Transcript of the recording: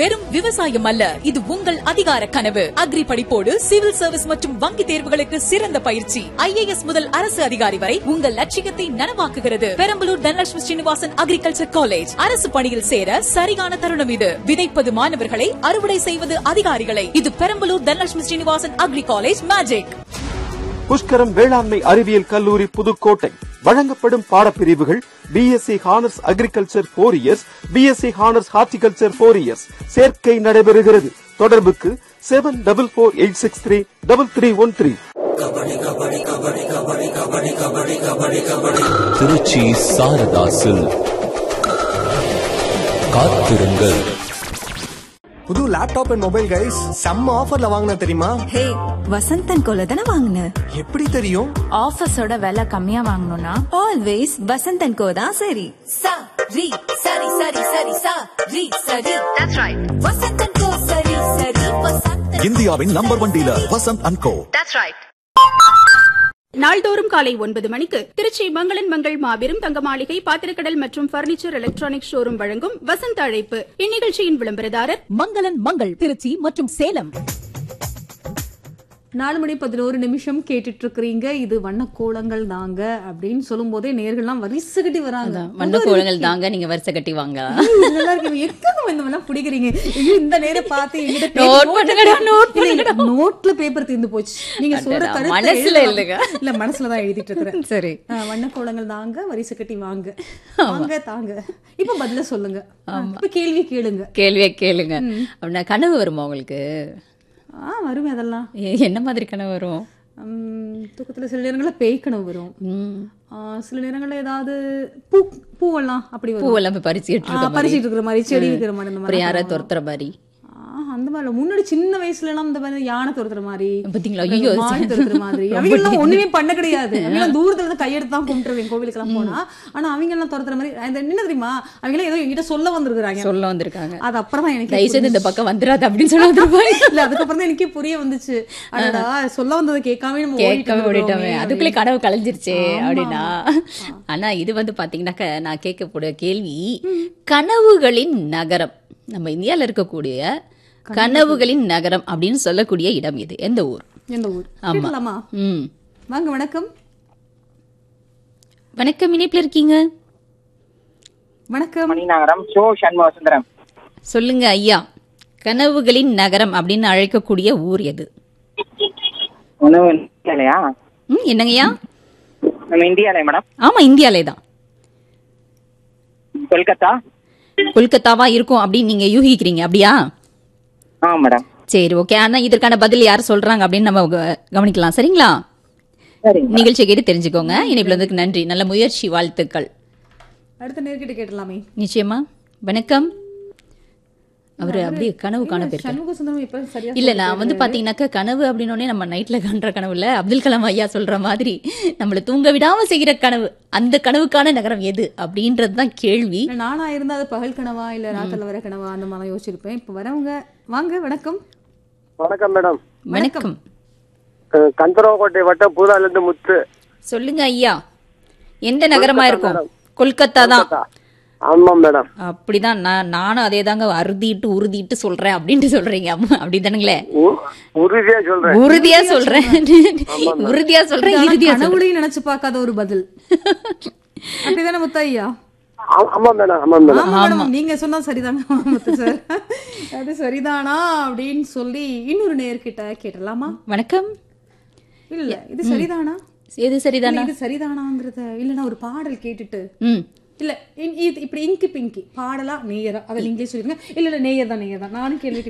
வெறும் விவசாயம் அல்ல இது உங்கள் அதிகார கனவு அக்ரி படிப்போடு சிவில் சர்வீஸ் மற்றும் வங்கி தேர்வுகளுக்கு சிறந்த பயிற்சி ஐஏஎஸ் முதல் அரசு அதிகாரி வரை உங்கள் லட்சியத்தை நனவாக்குகிறது பெரம்பலூர் தனலட்சுமி ஸ்ரீனிவாசன் அக்ரிகல்ச்சர் காலேஜ் அரசு பணியில் சேர சரியான தருணம் இது விதைப்பது மாணவர்களை அறுவடை செய்வது அதிகாரிகளை இது Perambalur Dhanalakshmi Srinivasan agri college magic Pushkaram வேளாண்மை அறிவியல் கல்லூரி புதுக்கோட்டை வழங்கப்படும் பாடப்பிரிவுகள் BSc honours agriculture four years BSc honours horticulture four years சேர்க்கை நடைபெறுகிறது தொடர்புக்கு seven double four eight six three double three one three Trichy Sarada silk காத்திருங்கள் புது லேப்டாப் அண்ட் மொபைல் கைஸ் செம்ம ஆஃபர்ல வாங்கின தெரியுமா ஹே வசந்தன் கோல தானே வாங்கின எப்படி தெரியும் ஆஃபீஸோட விலை கம்மியா வாங்கணும்னா ஆல்வேஸ் வசந்தன் கோ தான் சரி sa ri sari sari sari sa ri sari that's right vasantan ko sari sari vasantan இந்தியாவின் number one dealer Vasanth and co that's right நாள்தோறும் காலை ஒன்பது மணிக்கு திருச்சி மங்களன் மங்கள் மாபெரும் தங்க மாளிகை பாத்திரக்கடல் மற்றும் பர்னிச்சர் எலக்ட்ரானிக் ஷோரூம் வழங்கும் வசந்த அழைப்பு இந்நிகழ்ச்சியின் விளம்பரதாரர் மங்களன் மங்கள் திருச்சி மற்றும் சேலம் நாலு மணி பதினோரு நிமிஷம் கேட்டுட்டு இருக்கிறீங்க இது வண்ண கோலங்கள் தாங்க அப்படின்னு சொல்லும் போதே நேர்கள்லாம் வரிசை கட்டி வராங்க வண்ண கோலங்கள் தாங்க நீங்க வருஷ கட்டி வாங்க ஐயோ, இது நல்லா இருக்கு எக்கங்க இந்த மாதிரிலாம் பிடிக்கிறீங்க ஐயோ இந்த நேரம் பார்த்து என்கிட்ட Note paper- பண்ணுங்கடா, note இல்ல, நோட்ல பேப்பர் தீர்ந்து போச்சு நீங்க சொல்ற அடடா, கருத்தை மனசுல எழுதலாம். இல்லைங்க. இல்ல மனசுல தான் எழுதிட்டு இருக்கிறேன் சரி ஆ, வண்ண கோலங்கள் தாங்க வரிசை கட்டி வாங்க வாங்க தாங்க இப்ப பதில சொல்லுங்க இப்ப கேள்வி கேளுங்க கேள்வியே கேளுங்க அப்படின்னா கனவு வருமா உங்களுக்கு ஆ வருமே அதெல்லாம் எ- என்ன மாதிரி கனவு வரும் உம், தூக்கத்துல சில நேரங்கள்ல பேய் கனவு வரும் ம். ஆ, சில நேரங்கள்ல ஏதாவது பூ பூவெல்லாம் அப்படி வரும் பூவெல்லாம் போய் பறிச்சுட்டு ஆ, இருக்க மாதிரி பறிச்சிட்டு இருக்கிற மாதிரி செடி இருக்கிற மாதிரி இந்த அப்புறம் மாதிரி யாராவது துரத்துற மாதிரி ஆ, அந்த மாதிரி இல்ல. முன்னாடி சின்ன வயசுல எல்லாம் இந்த மாதிரி யானை துரத்துற மாதிரி பாத்தீங்களா? ஐயோ, மான் துரத்துற மாதிரி அவங்க எல்லாம் ஒண்ணுமே பண்ண கிடையாது அவங்க எல்லாம் தூரத்துல இருந்து கையெடுத்து தான் கும்பிட்டுருவேன் கோவிலுக்கு எல்லாம் போனா ஆனா அவங்க எல்லாம் துரத்துற மாதிரி அந்த என்ன தெரியுமா அவங்க எல்லாம் ஏதோ என்கிட்ட சொல்ல வந்திருக்காங்க சொல்ல வந்திருக்காங்க அது அப்புறம் தான் எனக்கு தயவு செய்து இந்த பக்கம் வந்துடாது அப்படின்னு சொல்ல வந்துருப்பாங்க இல்ல அதுக்கப்புறம் தான் எனக்கே புரிய வந்துச்சு அடடா சொல்ல வந்ததை கேட்காம நம்ம ஓடிட்டு கேட்கவே ஓடிட்டோமே இருக்கிறோமே அதுக்குள்ளே கனவு கலைஞ்சிருச்சே ஆமா. அப்படின்னா ஆனா இது வந்து பாத்தீங்கன்னாக்க நான் கேட்கக்கூடிய கேள்வி கனவுகளின் நகரம் நம்ம இந்தியால இருக்கக்கூடிய கனவுகளின் நகரம் அப்படின்னு சொல்லக்கூடிய இடம் இது எந்த ஊர் எந்த ஊர் ஆமா. கேட்கலாமா ம் வாங்க வணக்கம் வணக்கம் இணைப்புல இருக்கீங்க வணக்கம் மணிநகரம் ஷோ சண்முக சுந்தரம் சொல்லுங்க ஐயா கனவுகளின் நகரம் அப்படின்னு அழைக்கக்கூடிய ஊர் எது உணவு இந்தியாலயா ம் என்னங்கய்யா நம்ம இந்தியாலயா மேடம் ஆமா இந்தியாலே தான் கொல்கத்தா கொல்கத்தாவா இருக்கும் அப்படின்னு நீங்க யூகிக்கிறீங்க அப்படியா ஆ மேடம் சரி ஓகே ஆனா இதற்கான பதில் யார் சொல்றாங்க அப்படின்னு நம்ம க- கவனிக்கலாம் சரிங்களா சரிங்க நிகழ்ச்சியை கேட்டு தெரிஞ்சுக்கோங்க இணைப்புல இருந்ததுக்கு நன்றி நல்ல முயற்சி வாழ்த்துக்கள் அடுத்த நேர்கிட்ட கேட்டலாமே நிச்சயமா வணக்கம் அவரு அப்படியே கனவு காண போயிருக்காரு சண்முக சுந்தரம் இப்ப சரியா இல்ல நான் வந்து பாத்தீங்கன்னாக்கா கனவு அப்படின்னோடனே நம்ம நைட்ல காண்ற கனவு இல்ல அப்துல் கலாம் ஐயா சொல்ற மாதிரி நம்மள தூங்க விடாம செய்கிற கனவு அந்த கனவுக்கான நகரம் எது அப்படின்றது தான் கேள்வி இல்ல, நானா இருந்தா அது பகல் கனவா இல்ல ராத்திரில வர கனவா அந்த மாதிரி யோசிச்சிருப்பேன் இப்ப வரவங்க வாங்க வணக்கம் வணக்கம் மேடம் வணக்கம் கந்தரவக்கோட்டை வட்டம் பூதால இருந்து முத்து சொல்லுங்க ஐயா எந்த நகரமா இருக்கும் கொல்கத்தா தான் ஆமா மேடம் அப்படிதான் நான் நானும் அதே தாங்க அறுதிட்டு உறுதிட்டு சொல்றேன் அப்படின்ட்டு சொல்றீங்க ஆமா, அப்படிதானுங்களே உ- உறுதியா சொல்றேன் உறுதியா சொல்றேன் உறுதியா சொல்றேன் ஆனா இறுதியா சொல்றேன் கனவுலையும் நினைச்சு பார்க்காத ஒரு பதில் அப்படிதானே முத்தையா ஆ- ஆமா மேடம் ஆமா மேடம் ஆமா மேடம் நீங்க சொன்னா சரிதாங்க முத்து சார் அது சரிதானா அப்படின்னு சொல்லி இன்னொரு நேர்கிட்ட கேட்டலாமா வணக்கம் இல்ல இது சரிதானா எது சரிதானா இல்ல, இது சரிதானாங்கிறத இல்லனா ஒரு பாடல் கேட்டுட்டு ம் இல்ல இ- இது இப்படி இங்கி பிங்கி பாடலா நேயரா அதை நீங்களே சொல்லிருங்க இல்ல இல்ல நேயர் தான் நேயர் தான் நானும் கேள்வி